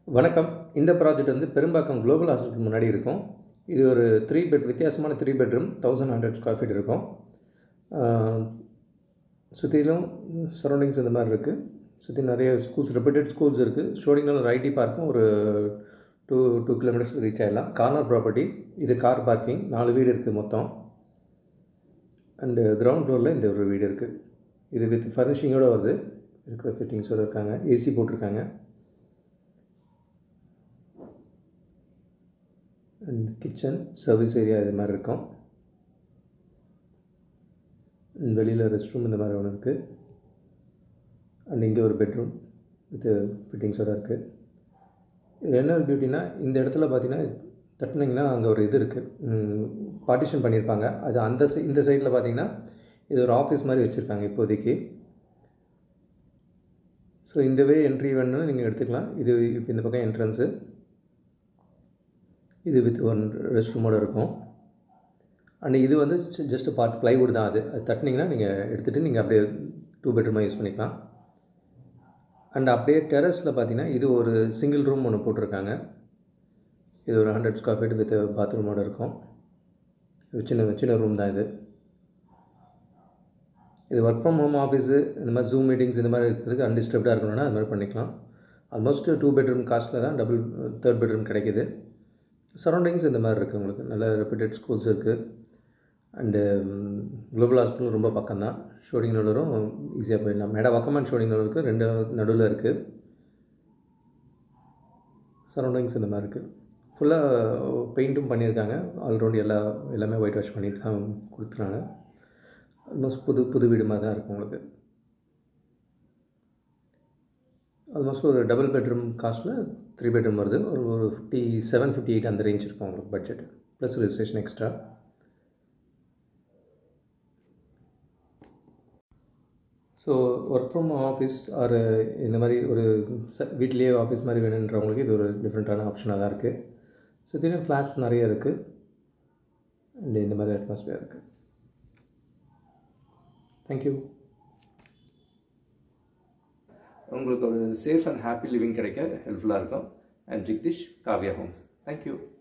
வணக்கம் இந்த ப்ராஜெக்ட் வந்து பெரும்பாக்கம் குளோபல் ஹாஸ்பிட்டல் முன்னாடி இருக்கும் இது ஒரு த்ரீ பெட் வித்தியாசமான three bedroom thousand hundred square feet இருக்கும் சுற்றிலும் சரௌண்டிங்ஸ் இந்த மாதிரி இருக்குது சுற்றி நிறைய ஸ்கூல்ஸ் ரெப்யூட்டட் ஸ்கூல்ஸ் இருக்குது ஷோடிங்கில் ஒரு ஐடி பார்க்கும் ஒரு டூ டூ கிலோமீட்டர்ஸ் ரீச் ஆகிடலாம் கார்னர் ப்ராப்பர்ட்டி இது கார் பார்க்கிங் நாலு வீடு இருக்குது மொத்தம் அண்டு கிரவுண்ட் ஃப்ளோரில் இந்த ஒரு வீடு இருக்குது இது வித் ஃபர்னிஷிங்கோடு வருது இருக்கிற ஃபிட்டிங்ஸோடு இருக்காங்க ஏசி போட்டிருக்காங்க அண்ட் கிச்சன் சர்வீஸ் ஏரியா இது மாதிரி இருக்கும் வெளியில் ரெஸ்ட் ரூம் இந்த மாதிரி ஒன்று இருக்குது அண்ட் இங்கே ஒரு பெட்ரூம் வித் ஃபிட்டிங்ஸோடு இருக்குது இதில் என்ன ஒரு பியூட்டினா இந்த இடத்துல பார்த்தீங்கன்னா தட்டினீங்கன்னா அங்கே ஒரு இது இருக்குது பார்ட்டிஷன் பண்ணியிருப்பாங்க அது அந்த சை இந்த சைடில் பார்த்தீங்கன்னா இது ஒரு ஆஃபீஸ் மாதிரி வச்சுருக்காங்க இப்போதைக்கு ஸோ இந்த வே என்ட்ரி வேணும்னா நீங்கள் எடுத்துக்கலாம் இது இப்போ இந்த பக்கம் என்ட்ரன்ஸு இது வித் ஒன் ரெஸ்ட் ரூமோடு இருக்கும் அண்ட் இது வந்து ஜஸ்ட் பார்ட் ப்ளைவுட் தான் அது அது தட்டினீங்கன்னா நீங்கள் எடுத்துகிட்டு நீங்கள் அப்படியே டூ பெட்ரூமாக யூஸ் பண்ணிக்கலாம் அண்ட் அப்படியே டெரஸில் பார்த்தீங்கன்னா இது ஒரு சிங்கிள் ரூம் ஒன்று போட்டிருக்காங்க இது ஒரு ஹண்ட்ரட் ஸ்கொயர் ஃபீட் வித் பாத்ரூமோடு இருக்கும் இது சின்ன சின்ன ரூம் தான் இது இது ஒர்க் ஃப்ரம் ஹோம் ஆஃபீஸு இந்த மாதிரி ஜூம் மீட்டிங்ஸ் இந்த மாதிரி இருக்கிறதுக்கு அன்டிஸ்டர்ப்டாக இருக்கணும்னா அது மாதிரி பண்ணிக்கலாம் ஆல்மோஸ்ட் டூ பெட்ரூம் காஸ்ட்டில் தான் டபுள் தேர்ட் பெட்ரூம் கிடைக்கிது சரௌண்டிங்ஸ் இந்த மாதிரி இருக்குது உங்களுக்கு நல்ல ரெப்யூட்டட் ஸ்கூல்ஸ் இருக்குது அண்டு குளோபல் ஹாஸ்பிட்டல் ரொம்ப பக்கம் தான் ஷூட்டிங் நடுவரும் ஈஸியாக போயிடலாம் மேடா வக்கமன் ஷூட்டிங் நடுவருக்கு ரெண்டு நடுவில் இருக்குது சரௌண்டிங்ஸ் இந்த மாதிரி இருக்குது ஃபுல்லாக பெயிண்ட்டும் பண்ணியிருக்காங்க ஆல்ரவுண்ட் எல்லா எல்லாமே ஒயிட் வாஷ் பண்ணிட்டு தான் கொடுத்துறாங்க ஆல்மோஸ்ட் புது புது வீடு மாதிரி தான் இருக்கும் உங்களுக்கு ஆல்மோஸ்ட் ஒரு டபுள் பெட்ரூம் காஸ்ட்டில் த்ரீ பெட்ரூம் வருது ஒரு ஒரு ஃபிஃப்டி செவன் ஃபிஃப்டி எயிட் அந்த ரேஞ்ச் இருக்கும் உங்களுக்கு budget plus registration extra so work from office or இந்த மாதிரி ஒரு ச வீட்லேயே ஆஃபீஸ் மாதிரி வேணுன்றவங்களுக்கு இது ஒரு டிஃப்ரெண்ட்டான ஆப்ஷனாக தான் இருக்குது சுற்றிலும் ஃப்ளாட்ஸ் நிறைய இருக்குது அண்ட் இந்த மாதிரி அட்மாஸ்பியர் இருக்குது தேங்க்யூ உங்களுக்கு ஒரு சேஃப் அண்ட் ஹாப்பி லிவிங் கிடைக்க ஹெல்ப்ஃபுல்லாக இருக்கும் and Jagdish Kavya homes thank you